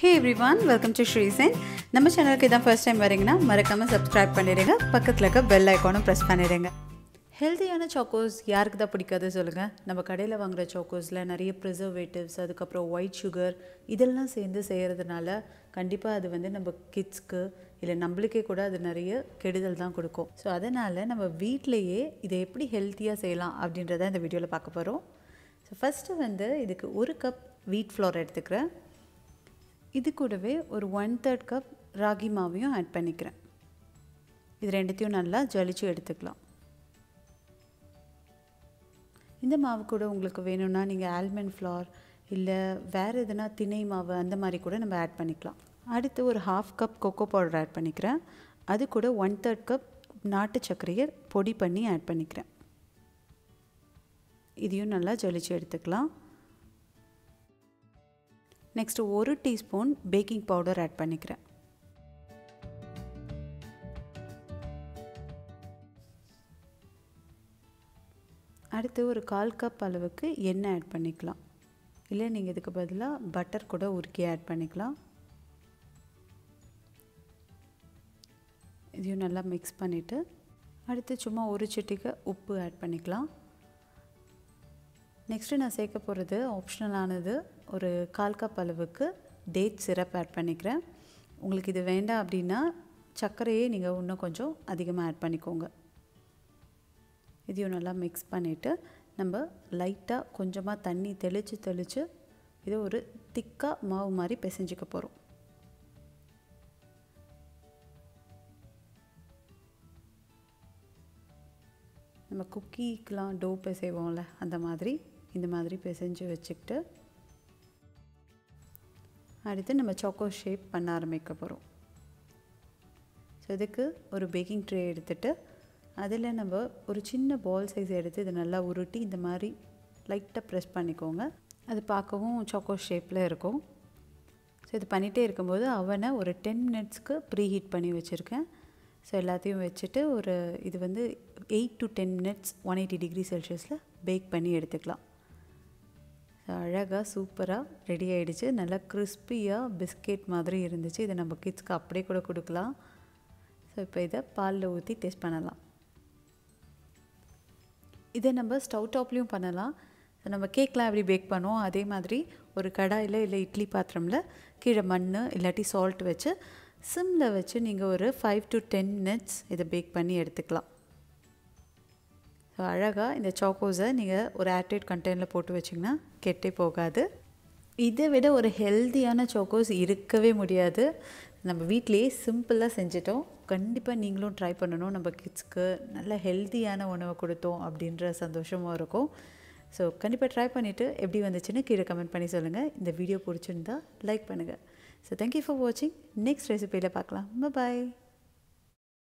hey everyone welcome to Srisan நம்ம சேனலுக்கு இதான் ஃபர்ஸ்ட் டைம் வரீங்கன்னா மறக்காமல் சப்ஸ்கிரைப் பண்ணிடுங்க பக்கத்தில் இருக்க பெல் ஐக்கானும் ப்ரெஸ் பண்ணிடுங்க ஹெல்த்தியான சாக்கோஸ் யாருக்கு தான் பிடிக்காது சொல்லுங்கள் நம்ம கடையில் வாங்குகிற சாக்கோஸில் நிறைய ப்ரிசர்வேட்டிவ்ஸ் அதுக்கப்புறம் ஒயிட் சுகர் இதெல்லாம் சேர்ந்து செய்கிறதுனால கண்டிப்பாக அது வந்து நம்ம கிட்ஸ்க்கு இல்லை நம்மளுக்கே கூட அது நிறைய கெடுதல் தான் கொடுக்கும் ஸோ அதனால் நம்ம வீட்டிலையே இதை எப்படி ஹெல்த்தியாக செய்யலாம் அப்படின்றத இந்த வீடியோவில் பார்க்க போகிறோம் ஸோ ஃபஸ்ட்டு வந்து இதுக்கு ஒரு கப் வீட் ஃப்ளோர் எடுத்துக்கிறேன் இது கூடவே ஒரு ஒன் தேர்ட் கப் ராகி மாவையும் ஆட் பண்ணிக்கிறேன் இது ரெண்டுத்தையும் நல்லா ஜலிச்சு எடுத்துக்கலாம் இந்த மாவு கூட உங்களுக்கு வேணும்னா நீங்கள் ஆல்மண்ட் ஃப்ளார் இல்லை வேறு எதுனா திணை மாவு அந்த மாதிரி கூட நம்ம ஆட் பண்ணிக்கலாம் அடுத்து ஒரு half cup cocoa powder add பண்ணிக்கிறேன் அது கூட ஒன் தேர்ட் கப் நாட்டு சர்க்கரையை பொடி பண்ணி ஆட் பண்ணிக்கிறேன் இதையும் நல்லா ஜலிச்சு எடுத்துக்கலாம் நெக்ஸ்ட்டு ஒரு டீஸ்பூன் பேக்கிங் பவுடர் ஆட் பண்ணிக்கிறேன் அடுத்து ஒரு கால் கப் அளவுக்கு எண்ணெய் ஆட் பண்ணிக்கலாம் இல்லை நீங்கள் இதுக்கு பதிலாக பட்டர் கூட உருக்கி ஆட் பண்ணிக்கலாம் இதையும் நல்லா மிக்ஸ் பண்ணிவிட்டு அடுத்து சும்மா ஒரு சிட்டிக்கு உப்பு ஆட் பண்ணிக்கலாம் நெக்ஸ்ட்டு நான் சேர்க்க போகிறது ஆப்ஷனலானது ஒரு கால் கப் அளவுக்கு டேட் சிரப் ஆட் பண்ணிக்கிறேன் உங்களுக்கு இது வேண்டாம் அப்படின்னா சர்க்கரையே நீங்கள் இன்னும் கொஞ்சம் அதிகமாக ஆட் பண்ணிக்கோங்க இதையும் நல்லா மிக்ஸ் பண்ணிவிட்டு நம்ம லைட்டாக கொஞ்சமாக தண்ணி தெளித்து தெளித்து இதை ஒரு திக்காக மாவு மாதிரி பிசைஞ்சிக்க போகிறோம் நம்ம குக்கீக்கெலாம் டோ பிசைவோம்ல அந்த மாதிரி இந்த மாதிரி பிசைஞ்சு வச்சுக்கிட்டு அடுத்து நம்ம சாக்கோ ஷேப் பண்ண ஆரம்பிக்க போகிறோம் ஸோ இதுக்கு ஒரு பேக்கிங் ட்ரே எடுத்துகிட்டு அதில் நம்ம ஒரு சின்ன பால் சைஸ் எடுத்து இதை நல்லா உருட்டி இந்த மாதிரி லைட்டாக ப்ரெஸ் பண்ணிக்கோங்க அது பார்க்கவும் சாக்கோ ஷேப்பில் இருக்கும் ஸோ இது பண்ணிகிட்டே இருக்கும்போது அவனை ஒரு டென் மினிட்ஸ்க்கு ப்ரீ ஹீட் பண்ணி வச்சுருக்கேன் ஸோ எல்லாத்தையும் வச்சுட்டு ஒரு இது வந்து eight to ten minutes one eighty degree செல்சியஸில் பேக் பண்ணி எடுத்துக்கலாம் ஸோ அழகாக சூப்பராக ரெடி ஆகிடுச்சு நல்லா கிறிஸ்பியாக பிஸ்கெட் மாதிரி இருந்துச்சு இதை நம்ம கிட்ஸ்க்கு அப்படியே கூட கொடுக்கலாம் ஸோ இப்போ இதை பாலில் ஊற்றி டேஸ்ட் பண்ணலாம் இதை நம்ம ஸ்டவ் டாப்லேயும் பண்ணலாம் ஸோ நம்ம கேக்லாம் எப்படி பேக் பண்ணுவோம் அதே மாதிரி ஒரு கடாயில் இல்லை இட்லி பாத்திரமில் கீழே மண் இல்லாட்டி சால்ட் வச்சு சிம்மில் வச்சு நீங்கள் ஒரு ஃபைவ் டு டென் மினிட்ஸ் இதை பேக் பண்ணி எடுத்துக்கலாம் ஸோ அழகாக இந்த சாக்கோஸை நீங்கள் ஒரு ஏர்டைட் கண்டெய்னரில் போட்டு வச்சிங்கன்னா கெட்டே போகாது இதை விட ஒரு ஹெல்த்தியான சாக்கோஸ் இருக்கவே முடியாது நம்ம வீட்லேயே சிம்பிளாக செஞ்சிட்டோம் கண்டிப்பாக நீங்களும் ட்ரை பண்ணணும் நம்ம கிட்ஸ்க்கு நல்ல ஹெல்த்தியான உணவை கொடுத்தோம் அப்படின்ற சந்தோஷமும் இருக்கும் ஸோ கண்டிப்பாக ட்ரை பண்ணிவிட்டு எப்படி வந்துச்சுன்னு கீழே கமெண்ட் பண்ணி சொல்லுங்கள் இந்த வீடியோ பிடிச்சிருந்தா லைக் பண்ணுங்கள் ஸோ தேங்க்யூ ஃபார் வாட்சிங் நெக்ஸ்ட் ரெசிபியில் பார்க்கலாம் பாய்